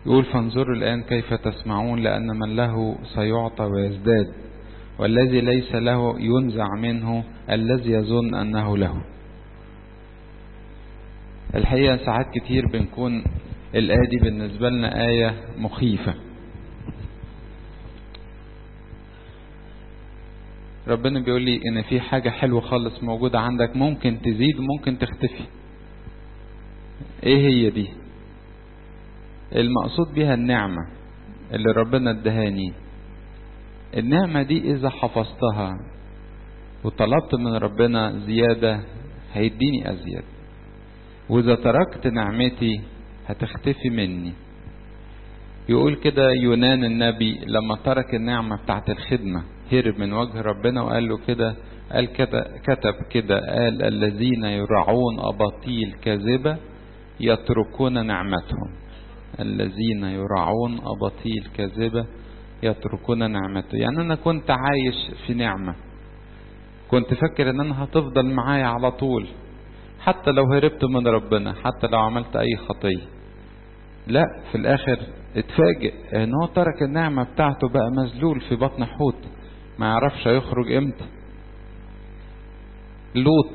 يقول فانظروا الآن كيف تسمعون لأن من له سيعطى ويزداد والذي ليس له ينزع منه الذي يظن أنه له الحقيقة ساعات كتير بنكون الآية دي بالنسبة لنا آية مخيفة ربنا بيقول لي ان في حاجة حلوة خالص موجودة عندك ممكن تزيد وممكن تختفي ايه هي دي المقصود بها النعمة اللي ربنا ادهاني النعمة دي اذا حفظتها وطلبت من ربنا زيادة هيديني ازيد واذا تركت نعمتي هتختفي مني يقول كده يونان النبي لما ترك النعمة بتاعت الخدمة هرب من وجه ربنا وقال له كده قال كده كتب كده قال الذين يرعون أباطيل كاذبة يتركون نعمتهم الذين يرعون أباطيل كاذبة يتركون نعمته يعني أنا كنت عايش في نعمة كنت فاكر ان انا هتفضل معايا على طول حتى لو هربت من ربنا حتى لو عملت اي خطية لا في الاخر اتفاجئ ان هو ترك النعمة بتاعته بقى مذلول في بطن حوت ما يعرفش هيخرج امتى لوط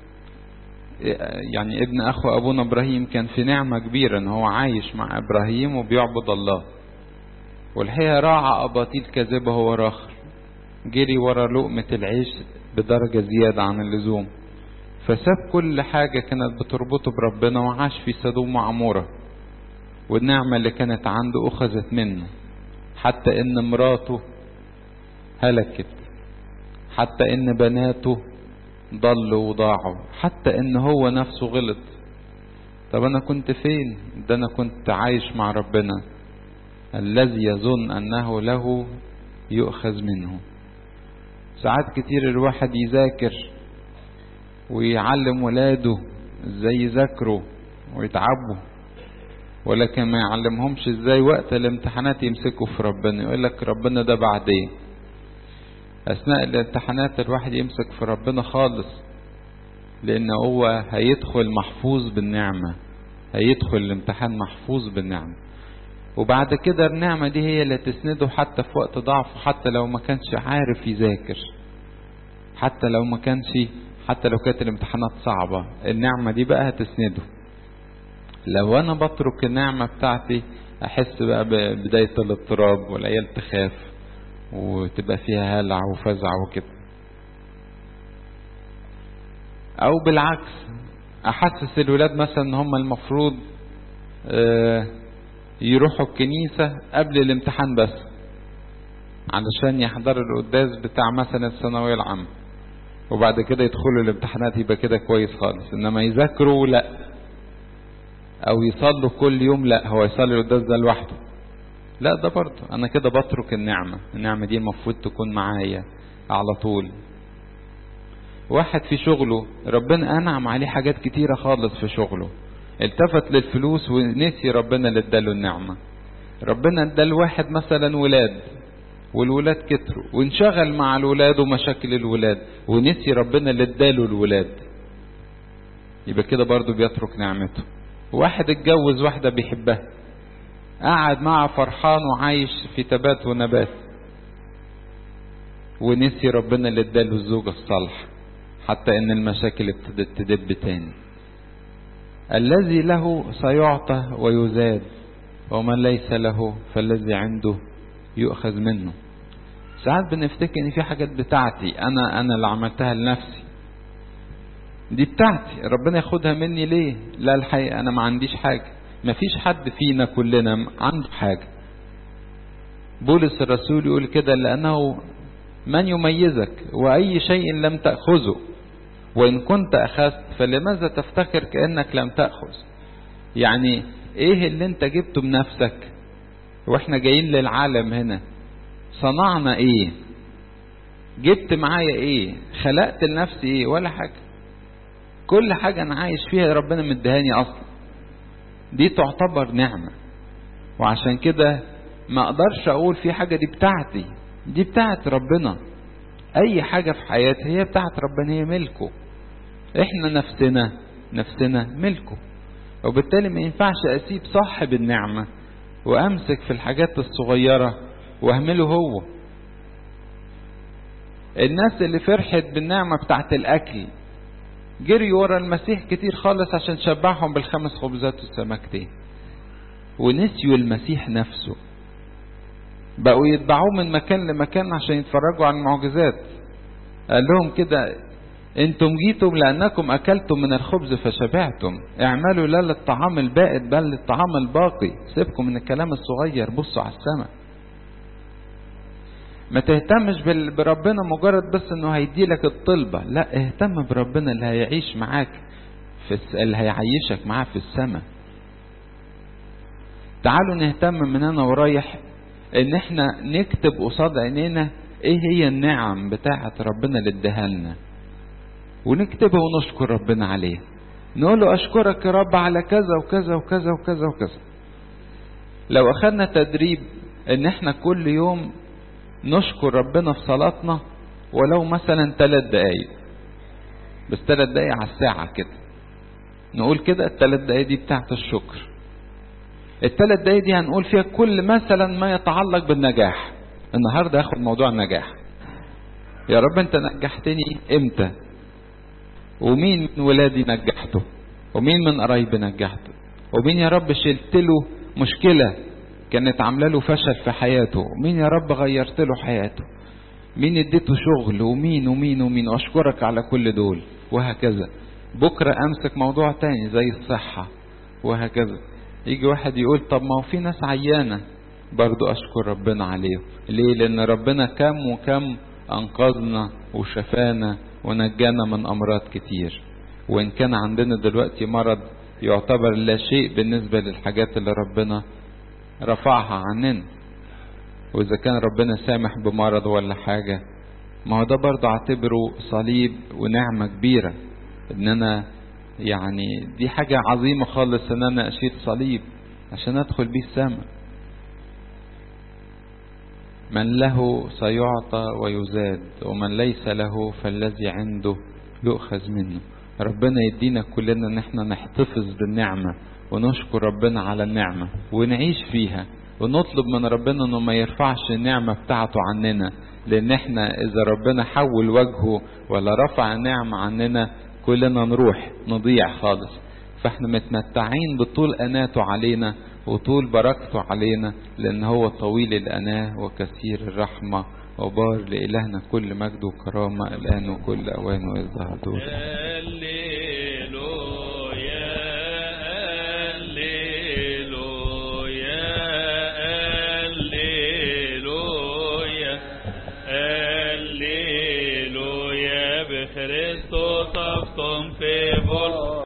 يعني ابن اخو ابونا ابراهيم كان في نعمة كبيرة ان هو عايش مع ابراهيم وبيعبد الله والحقيقة راعى اباطيل كاذبة هو راخر جري ورا لقمة العيش بدرجة زيادة عن اللزوم فساب كل حاجة كانت بتربطه بربنا وعاش في سدوم وعمورة والنعمة اللي كانت عنده أخذت منه حتى إن مراته هلكت حتى إن بناته ضلوا وضاعوا حتى إن هو نفسه غلط طب أنا كنت فين ده أنا كنت عايش مع ربنا الذي يظن أنه له يؤخذ منه ساعات كتير الواحد يذاكر ويعلم ولاده ازاي يذاكروا ويتعبوا ولكن ما يعلمهمش ازاي وقت الامتحانات يمسكوا في ربنا يقول لك ربنا ده بعدين اثناء الامتحانات الواحد يمسك في ربنا خالص لان هو هيدخل محفوظ بالنعمة هيدخل الامتحان محفوظ بالنعمة وبعد كده النعمة دي هي اللي تسنده حتى في وقت ضعفه حتى لو ما كانش عارف يذاكر حتى لو ما كانش حتى لو كانت الامتحانات صعبة النعمة دي بقى هتسنده لو انا بترك النعمة بتاعتي احس بقى ببداية الاضطراب والعيال تخاف وتبقى فيها هلع وفزع وكده او بالعكس احسس الولاد مثلا ان هم المفروض آه يروحوا الكنيسة قبل الامتحان بس علشان يحضروا القداس بتاع مثلا الثانوية العامة وبعد كده يدخلوا الامتحانات يبقى كده كويس خالص انما يذاكروا لا او يصلوا كل يوم لا هو يصلي القداس ده لوحده لا ده برضه انا كده بترك النعمة النعمة دي المفروض تكون معايا على طول واحد في شغله ربنا انعم عليه حاجات كتيرة خالص في شغله التفت للفلوس ونسي ربنا اللي اداله النعمة ربنا ادى واحد مثلا ولاد والولاد كتروا وانشغل مع الولاد ومشاكل الولاد ونسي ربنا اللي اداله الولاد يبقى كده برضه بيترك نعمته واحد اتجوز واحدة بيحبها قعد معها فرحان وعايش في تبات ونبات ونسي ربنا اللي اداله الزوجة الصالحة حتى ان المشاكل ابتدت تدب تاني الذي له سيعطى ويزاد ومن ليس له فالذي عنده يؤخذ منه ساعات بنفتكر ان في حاجات بتاعتي انا انا اللي عملتها لنفسي دي بتاعتي ربنا ياخدها مني ليه لا الحقيقة انا ما عنديش حاجة ما فيش حد فينا كلنا عنده حاجة بولس الرسول يقول كده لأنه من يميزك وأي شيء لم تأخذه وإن كنت أخذت فلماذا تفتكر كأنك لم تأخذ يعني إيه اللي أنت جبته بنفسك وإحنا جايين للعالم هنا صنعنا إيه جبت معايا إيه خلقت لنفسي إيه ولا حاجة كل حاجة أنا عايش فيها ربنا مدهاني أصلا دي تعتبر نعمة وعشان كده ما أقدرش أقول في حاجة دي بتاعتي دي بتاعت ربنا أي حاجة في حياتي هي بتاعت ربنا هي ملكه احنا نفسنا نفسنا ملكه وبالتالي ما ينفعش اسيب صاحب النعمة وامسك في الحاجات الصغيرة واهمله هو الناس اللي فرحت بالنعمة بتاعت الاكل جري ورا المسيح كتير خالص عشان شبعهم بالخمس خبزات والسمكتين ونسيوا المسيح نفسه بقوا يتبعوه من مكان لمكان عشان يتفرجوا على المعجزات قال لهم كده انتم جيتم لانكم اكلتم من الخبز فشبعتم اعملوا لا للطعام البائد بل للطعام الباقي سيبكم من الكلام الصغير بصوا على السماء ما تهتمش بربنا مجرد بس انه هيدي لك الطلبة لا اهتم بربنا اللي هيعيش معاك في الس... اللي هيعيشك معاه في السماء تعالوا نهتم من انا ورايح ان احنا نكتب قصاد عينينا ايه هي النعم بتاعة ربنا اللي اداها لنا ونكتبها ونشكر ربنا عليها نقول له اشكرك يا رب على كذا وكذا وكذا وكذا وكذا لو اخدنا تدريب ان احنا كل يوم نشكر ربنا في صلاتنا ولو مثلا ثلاث دقايق بس ثلاث دقايق على الساعة كده نقول كده الثلاث دقايق دي بتاعت الشكر الثلاث دقايق دي هنقول فيها كل مثلا ما يتعلق بالنجاح النهارده هاخد موضوع النجاح يا رب انت نجحتني امتى ومين من ولادي نجحته ومين من قرايبي نجحته ومين يا رب شلت له مشكلة كانت عامله له فشل في حياته ومين يا رب غيرت له حياته مين اديته شغل ومين ومين ومين واشكرك على كل دول وهكذا بكرة امسك موضوع تاني زي الصحة وهكذا يجي واحد يقول طب ما هو في ناس عيانة برضو اشكر ربنا عليهم ليه لان ربنا كم وكم انقذنا وشفانا ونجانا من امراض كتير وان كان عندنا دلوقتي مرض يعتبر لا شيء بالنسبة للحاجات اللي ربنا رفعها عننا واذا كان ربنا سامح بمرض ولا حاجة ما هو ده برضه اعتبره صليب ونعمة كبيرة ان انا يعني دي حاجة عظيمة خالص ان انا اشيل صليب عشان ادخل بيه السماء من له سيعطى ويزاد ومن ليس له فالذي عنده يؤخذ منه ربنا يدينا كلنا ان احنا نحتفظ بالنعمة ونشكر ربنا على النعمة ونعيش فيها ونطلب من ربنا انه ما يرفعش النعمة بتاعته عننا لان احنا اذا ربنا حول وجهه ولا رفع النعمة عننا كلنا نروح نضيع خالص فاحنا متمتعين بطول اناته علينا وطول بركته علينا لان هو طويل الاناه وكثير الرحمة وبار لإلهنا كل مجد وكرامة الآن وكل أوان وإظهار دور Kristus afton fe vår